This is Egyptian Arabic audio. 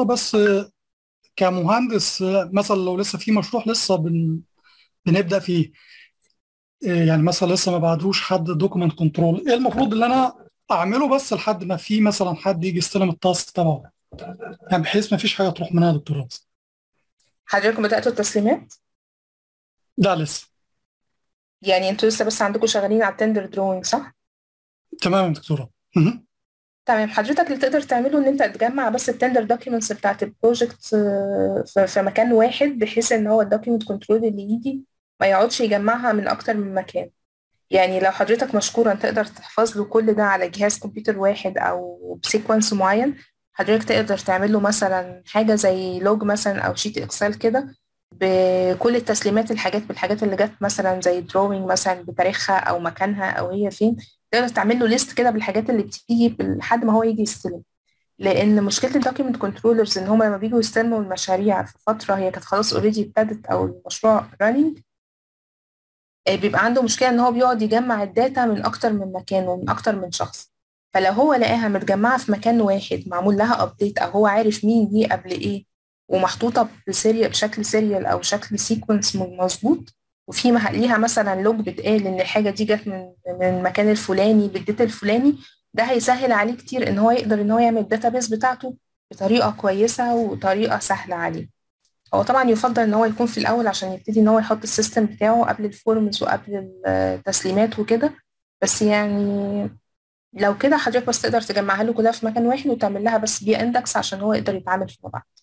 فتره بس كمهندس مثلا لو لسه في مشروع لسه بن بنبدا فيه يعني مثلا لسه ما بعدوش حد دوكيمنت كنترول ايه المفروض اللي انا اعمله بس لحد ما في مثلا حد يجي يستلم التاسك تبعه يعني بحيث ما فيش حاجه تروح منها يا دكتور راس حضراتكم بدأتوا التسليمات لا لسه يعني انتوا لسه بس عندكم شغالين على التندر دروينج صح تمام يا دكتوره مهم. تمام حضرتك اللي تقدر تعمله ان انت تجمع بس التندر دوكيومنتس بتاعت البروجكت في في مكان واحد بحيث ان هو الدوكيومنت كنترول اللي يجي ما يقعدش يجمعها من اكتر من مكان يعني لو حضرتك مشكورا تقدر تحفظ له كل ده على جهاز كمبيوتر واحد او بسيكونس معين حضرتك تقدر تعمل له مثلا حاجة زي لوج مثلا او شيت اكسل كده بكل التسليمات الحاجات بالحاجات اللي جت مثلا زي دروينج مثلا بتاريخها او مكانها او هي فين تقدر تعمل له ليست كده بالحاجات اللي بتيجي لحد ما هو يجي يستلم لان مشكله الدوكيمنت كنترولرز ان هم لما بيجوا يستلموا المشاريع في فتره هي كانت خلاص اوريدي ابتدت او المشروع رانينج بيبقى عنده مشكله ان هو بيقعد يجمع الداتا من اكتر من مكان ومن اكتر من شخص فلو هو لقاها متجمعه في مكان واحد معمول لها ابديت او هو عارف مين دي قبل ايه ومحطوطه بسيريال بشكل سيريال او شكل سيكونس مظبوط وفي ليها مثلا لوج بتقال ان الحاجه دي جت من من المكان الفلاني بالديت الفلاني ده هيسهل عليه كتير ان هو يقدر ان هو يعمل الداتابيس بتاعته بطريقه كويسه وطريقه سهله عليه هو طبعا يفضل ان هو يكون في الاول عشان يبتدي ان هو يحط السيستم بتاعه قبل الفورمز وقبل التسليمات وكده بس يعني لو كده حضرتك بس تقدر تجمعها له كلها في مكان واحد وتعمل لها بس بيها اندكس عشان هو يقدر يتعامل فيما بعد